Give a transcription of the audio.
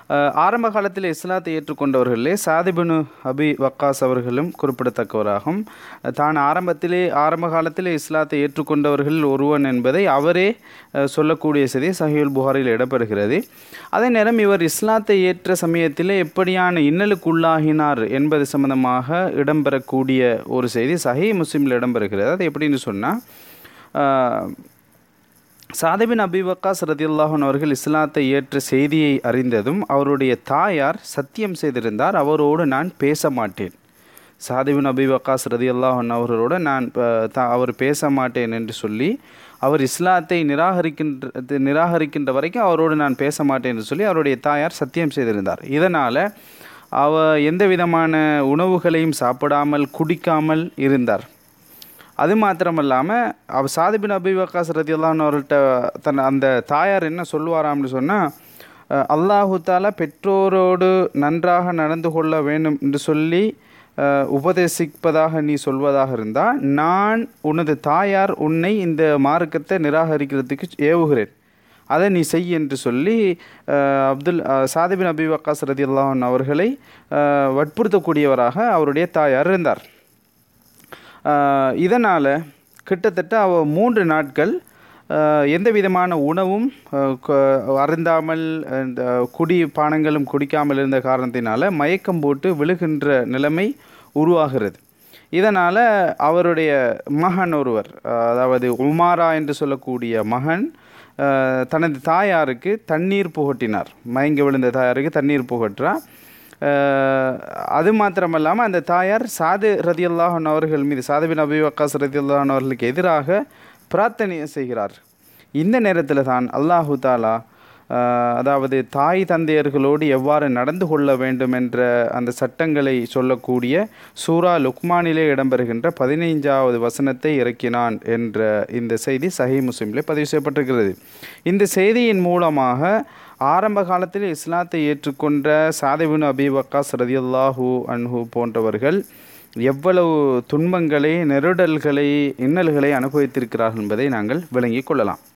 அஹ், ஆரம்ப காலத்தில் இஸ்லாத்தை ஏற்றுக்கொண்டவர்களே சாதிபனு அபி வக்காஸ் அவர்களும் குறிப்பிடத்தக்கவராகும் தான் ஆரம்பத்திலே ஆரம்ப காலத்திலே இஸ்லாத்தை ஏற்றுக்கொண்டவர்கள் ஒருவன் என்பதை அவரே அஹ், சொல்லக்கூடிய செய்தி சஹீல் புகாரில் இடம்பெறுகிறது அதே நேரம் இவர் இஸ்லாத்தை ஏற்ற சமயத்திலே எப்படியான இன்னலுக்குள்ளாகினார் என்பது சம்பந்தமாக இடம்பெறக்கூடிய ஒரு செய்தி சஹி முஸ்லீமில் இடம்பெறுகிறது அது எப்படின்னு சொன்னால் சாதபின் அபி வக்காஸ் ரதியுல்லாஹன் அவர்கள் இஸ்லாத்தை ஏற்ற செய்தியை அறிந்ததும் அவருடைய தாயார் சத்தியம் செய்திருந்தார் அவரோடு நான் பேச மாட்டேன் சாதிபின் அபி வக்காஸ் ரதியுல்லாஹன் அவர்களோடு நான் அஹ், தா- அவர் பேச மாட்டேன் என்று சொல்லி அவர் இஸ்லாத்தை நிராகரிக்கின்ற நிராகரிக்கின்ற வரைக்கும் அவரோடு நான் பேச மாட்டேன் என்று சொல்லி அவருடைய தாயார் சத்தியம் செய்திருந்தார் இதனால் அவ எந்த விதமான உணவுகளையும் சாப்பிடாமல் குடிக்காமல் இருந்தார் அது மாத்திரமல்லாமல் அவ சாதிபின் அபி வக்காஸ் ரதியுல்லான் அவர்கள்ட்ட தன் அந்த தாயார் என்ன சொல்லுவாராம்னு சொன்னால் அல்லாஹு தாலா பெற்றோரோடு நன்றாக நடந்து கொள்ள வேண்டும் என்று சொல்லி அஹ், உபதேசிப்பதாக நீ சொல்வதாக இருந்தால் நான் உனது தாயார் உன்னை இந்த மார்க்கத்தை நிராகரிக்கிறதுக்கு ஏவுகிறேன் அதை நீ செய் என்று சொல்லி அஹ், அப்துல் அஹ், சாதிபின் அபி வக்காஸ் ரதியுல்லான் அவர்களை அஹ், வற்புறுத்தக்கூடியவராக அவருடைய தாயார் இருந்தார் இதனால் கிட்டத்தட்ட அவ மூன்று நாட்கள் ஆஹ், எந்த விதமான உணவும் ஆஹ், க- அருந்தாமல் இந்த குடி பானங்களும் குடிக்காமல் இருந்த காரணத்தினால மயக்கம் போட்டு விழுகின்ற நிலைமை உருவாகிறது இதனால் அவருடைய மகன் ஒருவர் ஆஹ், அதாவது உமாரா என்று சொல்லக்கூடிய மகன் ஆஹ், தனது தாயாருக்கு தண்ணீர் புகட்டினார் மயங்கி விழுந்த தாயாருக்கு தண்ணீர் புகற்றா அஹ் அது மாத்திரமல்லாமல் அந்த தாயார் சாது ரதியுல்லாஹன் அவர்கள் மீது சாதுபின் அபி வக்காஸ் ரதியுல்லாஹன் அவர்களுக்கு எதிராக பிரார்த்தனை செய்கிறார் இந்த நேரத்தில் தான் அல்லாஹு தாலா அஹ், அதாவது தாய் தந்தையர்களோடு எவ்வாறு நடந்து கொள்ள வேண்டும் என்ற அந்த சட்டங்களை சொல்லக்கூடிய சூரா லுக்மானிலே இடம்பெறுகின்ற பதினைஞ்சாவது வசனத்தை இறக்கினான் என்ற இந்த செய்தி சஹி முஸ்லிமிலே பதிவு செய்யப்பட்டிருக்கிறது இந்த செய்தியின் மூலமாக ஆரம்ப காலத்தில் இஸ்லாத்தை ஏற்றுக்கொண்ட சாதிபின் அபி வக்காஸ் ரதியுல்லாஹூ அன்ஹு போன்றவர்கள் எவ்வளவு துன்பங்களை நெருடல்களை இன்னல்களை அனுபவித்திருக்கிறார்கள் என்பதை நாங்கள் விளங்கிக் கொள்ளலாம்